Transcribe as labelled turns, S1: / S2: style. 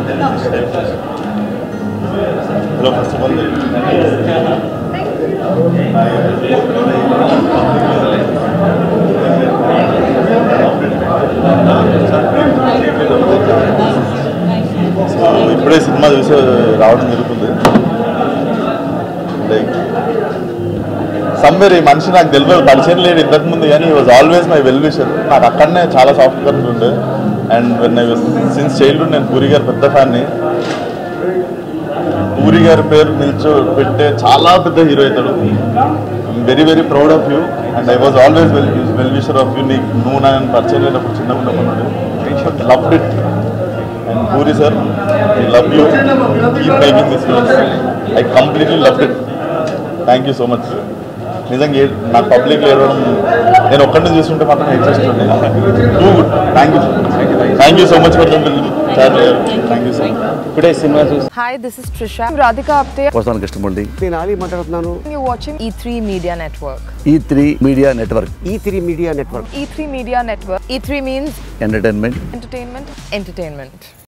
S1: Hello first of all so ఇప్పుడే cinema చూసి రావడం జరుగుతుంది లైక్ సమ్వేర్ ఈ మనిషి నాకు తెలియదు పరిచయం లేడు ఇంతకు ముందు కానీ was always my well wisher నాకు అక్కడనే చాలా సాఫ్ట్ కరెంట్ ఉండే and when I since childhood నేను పూరి గారు పెద్ద ఫ్యాన్ని పూరి గారి పేరు నిల్చో పెట్టే చాలా పెద్ద హీరో అవుతాడు very very proud of you and I was always well well wisher of you నీకు నువ్వు నన్ను పరిచయం లేనప్పుడు చిన్నగా ఉన్నప్పుడు love it and Puri sir I love you keep making this films I completely love it thank you so much నిజంగా ఏ- నాకు పబ్లిక్ ఏడవడం నేను ఒక్కడిని చూస్తుంటే మాత్రం ఇంట్రెస్ట్ ఉండే too good thank you thank you so much for thank you so much
S2: ఇప్పుడే సినిమా చూసి
S3: Hi, this is Trisha. I'm Radhika Apte.
S4: వస్తాను కృష్ణమూర్తి
S5: నేను ఆలీ మాట్లాడుతున్నాను
S3: You're watching E3 Media Network.
S4: E three media network
S5: E three media network
S3: E3 Media Network. E3 means
S4: entertainment
S3: entertainment, entertainment.